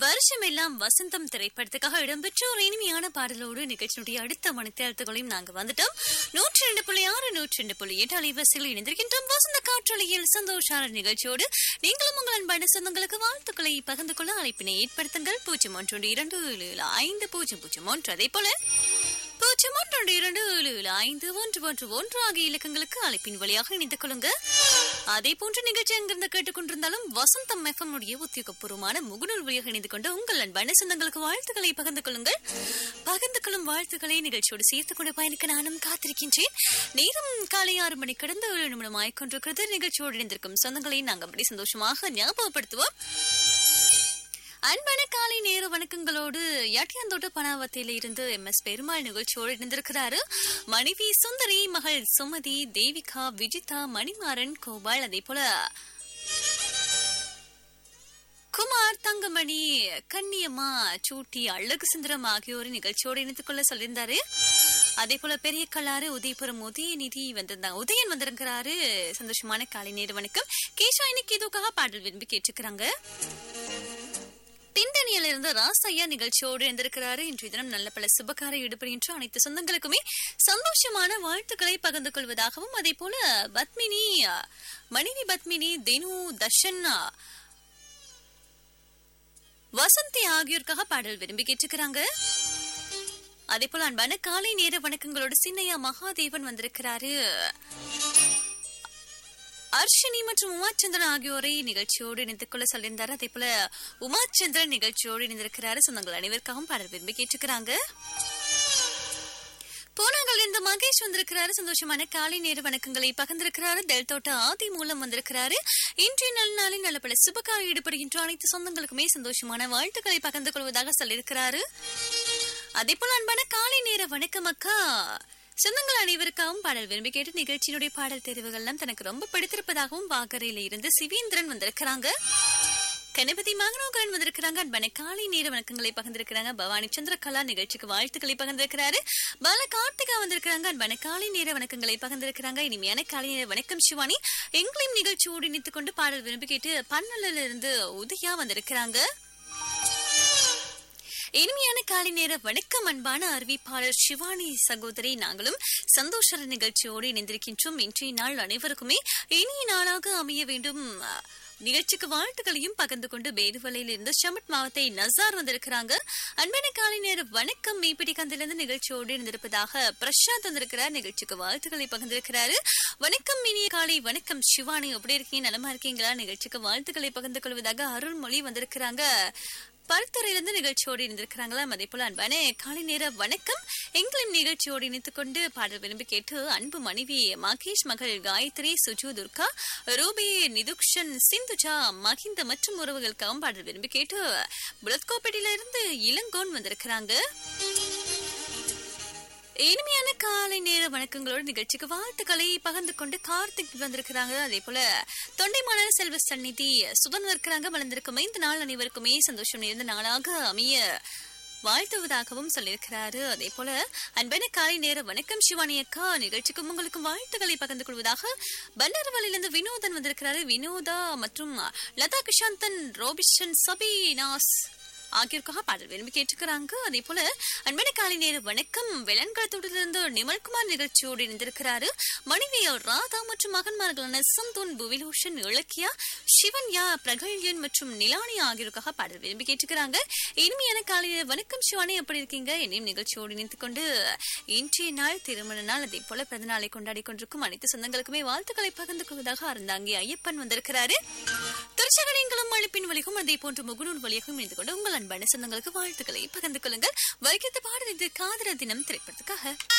வருஷமெல்லாம் வசந்தம் திரைப்படத்துக்காக இடம்பெற்ற ஒரு இனிமையான பாடலோடு நிகழ்ச்சியுடைய அடுத்த மணித்தேர்த்துகளையும் நாங்க வந்துட்டோம் நூற்றி ரெண்டு புள்ளி ஆறு நூற்றி ரெண்டு புள்ளி எட்டு அலைவரிசையில் இணைந்திருக்கின்றோம் வசந்த காற்றொலியில் சந்தோஷான நிகழ்ச்சியோடு நீங்களும் உங்கள் அன்பான சொந்தங்களுக்கு வாழ்த்துக்களை பகிர்ந்து கொள்ள அழைப்பினை ஏற்படுத்துங்கள் பூஜ்ஜியம் ஒன்று இரண்டு ஏழு ஏழு ஐந்து பூஜ்ஜியம் பூஜ்ஜியம் ஒன்று அதே போல பூஜ்ஜியம் ஒன்று இரண்டு ஏழு ஏழு ஐந்து ஒன்று ஒன்று ஒன்று ஆகிய இலக்கங்களுக்கு அழைப்பின் வழியாக இணைந்து கொள்ளுங்க அதே போன்ற நிகழ்ச்சி எங்கிருந்து கேட்டுக்கொண்டிருந்தாலும் வசந்தம் எஃப்எம் உடைய உத்தியோகபூர்வமான முகநூல் வழியாக இணைந்து கொண்டு உங்கள் அன்பான சொந்தங்களுக்கு வாழ்த்துக்களை பகிர்ந்து கொள்ளுங்கள் பகிர்ந்து கொள்ளும் வாழ்த்துக்களை நிகழ்ச்சியோடு சேர்த்துக் கொண்டு பயணிக்க நானும் காத்திருக்கின்றேன் நேரம் காலை ஆறு மணி கடந்து ஏழு நிமிடம் ஆய்கொண்டிருக்கிறது நிகழ்ச்சியோடு இணைந்திருக்கும் சொந்தங்களை நாங்கள் அப்படி சந்தோஷமாக ஞாபகப்படுத்துவோம் அன்பான காலை நேர வணக்கங்களோடு யாட்டியாந்தோட்ட பனாவத்தில இருந்து எம் எஸ் பெருமாள் நிகழ்ச்சியோடு இணைந்திருக்கிறாரு மனைவி சுந்தரி மகள் சுமதி தேவிகா விஜிதா மணிமாறன் கோபால் அதே போல குமார் தங்கமணி கண்ணியம்மா சூட்டி அழகு சுந்தரம் ஆகியோர் நிகழ்ச்சியோடு இணைத்துக் கொள்ள சொல்லியிருந்தாரு அதே போல பெரிய கல்லாறு உதயபுரம் உதயநிதி வந்திருந்தாங்க உதயன் வந்திருக்கிறாரு சந்தோஷமான காலை நேர வணக்கம் கேஷா இன்னைக்கு இதுக்காக பாடல் விரும்பி கேட்டுக்கிறாங்க பின்னணியில இருந்து ராசையா நிகழ்ச்சியோடு இருந்திருக்கிறாரு இன்றைய தினம் நல்ல பல சுபகார ஈடுபடுகின்ற அனைத்து சொந்தங்களுக்குமே சந்தோஷமான வாழ்த்துக்களை பகிர்ந்து கொள்வதாகவும் அதே போல பத்மினி மனைவி பத்மினி தினு தர்ஷன் வசந்தி ஆகியோருக்காக பாடல் விரும்பி கேட்டுக்கிறாங்க அதே போல அன்பான காலை நேர வணக்கங்களோடு சின்னையா மகாதேவன் வந்திருக்கிறாரு அர்ஷினி மற்றும் உமாச்சந்திரன் ஆகியோரை நிகழ்ச்சியோடு இணைத்துக் கொள்ள சொல்லியிருந்தாரு அதே போல உமாச்சந்திரன் நிகழ்ச்சியோடு இணைந்திருக்கிறாரு சொந்தங்கள் அனைவருக்காகவும் பாடல் விரும்பி கேட்டுக்கிறாங்க போனாங்கள் இந்த மகேஷ் வந்திருக்கிறாரு சந்தோஷமான காலை நேர வணக்கங்களை பகிர்ந்திருக்கிறாரு தெல்தோட்ட ஆதி மூலம் வந்திருக்கிறாரு இன்றைய நல்ல நாளில் நல்ல பல சுபகார ஈடுபடுகின்ற அனைத்து சொந்தங்களுக்குமே சந்தோஷமான வாழ்த்துக்களை பகிர்ந்து கொள்வதாக சொல்லியிருக்கிறாரு அதே போல அன்பான காலை நேர வணக்கம் அக்கா சொந்தங்கள் அனைவருக்காகவும் பாடல் விரும்பி கேட்டு நிகழ்ச்சியினுடைய பாடல் தெரிவுகள்லாம் தனக்கு ரொம்ப பிடித்திருப்பதாகவும் வாகரையில இருந்து சிவேந்திரன் வந்திருக்கிறாங்க கணபதி மகனோகரன் வந்திருக்கிறாங்க அன்பான காலை நேர வணக்கங்களை பகிர்ந்திருக்கிறாங்க பவானி சந்திரகலா நிகழ்ச்சிக்கு வாழ்த்துக்களை பகிர்ந்திருக்கிறாரு பால கார்த்திகா வந்திருக்கிறாங்க அன்பான காலை நேர வணக்கங்களை பகிர்ந்திருக்கிறாங்க இனிமையான காலை நேர வணக்கம் சிவானி எங்களையும் நிகழ்ச்சியோடு இணைத்துக் கொண்டு பாடல் விரும்பி கேட்டு பன்னலில் இருந்து உதயா வந்திருக்கிறாங்க இனிமையான காலை நேர வணக்கம் அன்பான அறிவிப்பாளர் சிவானி சகோதரி நாங்களும் சந்தோஷ நிகழ்ச்சியோடு இணைந்திருக்கின்றோம் இன்றைய நாள் அனைவருக்குமே இனிய நாளாக அமைய வேண்டும் நிகழ்ச்சிக்கு வாழ்த்துக்களையும் பகிர்ந்து கொண்டு பேதுவலையில் இருந்து ஷமட் மாவத்தை நசார் வந்திருக்கிறாங்க அன்பான காலை நேர வணக்கம் மீப்பிடி கந்திலிருந்து நிகழ்ச்சியோடு இருந்திருப்பதாக பிரசாத் வந்திருக்கிறார் நிகழ்ச்சிக்கு வாழ்த்துக்களை பகிர்ந்திருக்கிறாரு வணக்கம் இனிய காலை வணக்கம் சிவானி எப்படி இருக்கீங்க நலமா இருக்கீங்களா நிகழ்ச்சிக்கு வாழ்த்துக்களை பகிர்ந்து கொள்வதாக அருள்மொழி வந்திருக்கிறாங்க பருத்துறையிலிருந்து நிகழ்ச்சியோடு இருந்திருக்கிறாங்களாம் அதே போல அன்பான காலை நேர வணக்கம் எங்களின் நிகழ்ச்சியோடு இணைத்துக் கொண்டு பாடல் விரும்பி கேட்டு அன்பு மனைவி மகேஷ் மகள் காயத்ரி சுஜு துர்கா ரூபி நிதுக்ஷன் சிந்துஜா மஹிந்த மற்றும் உறவுகளுக்காகவும் பாடல் விரும்பி கேட்டு புலத்கோப்பேட்டில இருந்து இளங்கோன் வந்திருக்கிறாங்க இனிமையான காலை நேர வணக்கங்களோட நிகழ்ச்சிக்கு வாழ்த்துக்களை பகிர்ந்து கொண்டு கார்த்திக் வந்திருக்கிறாங்க அதே போல தொண்டைமான செல்வ சந்நிதி சுதன் இருக்கிறாங்க வளர்ந்திருக்கும் இந்த நாள் அனைவருக்குமே சந்தோஷம் நிறைந்த நாளாக அமைய வாழ்த்துவதாகவும் சொல்லியிருக்கிறாரு அதே போல அன்பான காலை நேர வணக்கம் சிவானி அக்கா நிகழ்ச்சிக்கும் உங்களுக்கும் வாழ்த்துக்களை பகிர்ந்து கொள்வதாக பண்டாரவாளிலிருந்து வினோதன் வந்திருக்கிறாரு வினோதா மற்றும் லதா கிஷாந்தன் ரோபிஷன் சபீனாஸ் ஆகியோருக்காக பாடல் விரும்பி கேட்டுக்கிறாங்க அதே போல அன்பான காலை நேர வணக்கம் வெள்ளன்களத்தோடிலிருந்து நிமல்குமார் நிகழ்ச்சியோடு இணைந்திருக்கிறாரு மனைவியர் ராதா மற்றும் மகன்மார்களான சந்தோன் புவிலோஷன் இலக்கியா சிவன்யா பிரகல்யன் மற்றும் நிலானி ஆகியோருக்காக பாடல் விரும்பி கேட்டுக்கிறாங்க இனிமையான காலை நேர வணக்கம் சிவானி எப்படி இருக்கீங்க என்னையும் நிகழ்ச்சியோடு இணைத்துக் கொண்டு இன்றைய நாள் திருமண நாள் அதே போல பிறந்த நாளை கொண்டாடி கொண்டிருக்கும் அனைத்து சொந்தங்களுக்குமே வாழ்த்துக்களை பகிர்ந்து கொள்வதாக அறந்தாங்கி ஐயப்பன் வந்திருக்கிறாரு திருச்சகரியங்களும் அழைப்பின் வழியும் அதே போன்ற முகநூல் வழியாகவும் இணைந்து கொண்டு உங்கள் அன்பான சொந்தங்களுக்கு வாழ்த்துக்களை பகிர்ந்து கொள்ளுங்கள் வைக்கத்து பாடல் இது காதல தினம் திரைப்படத்துக்காக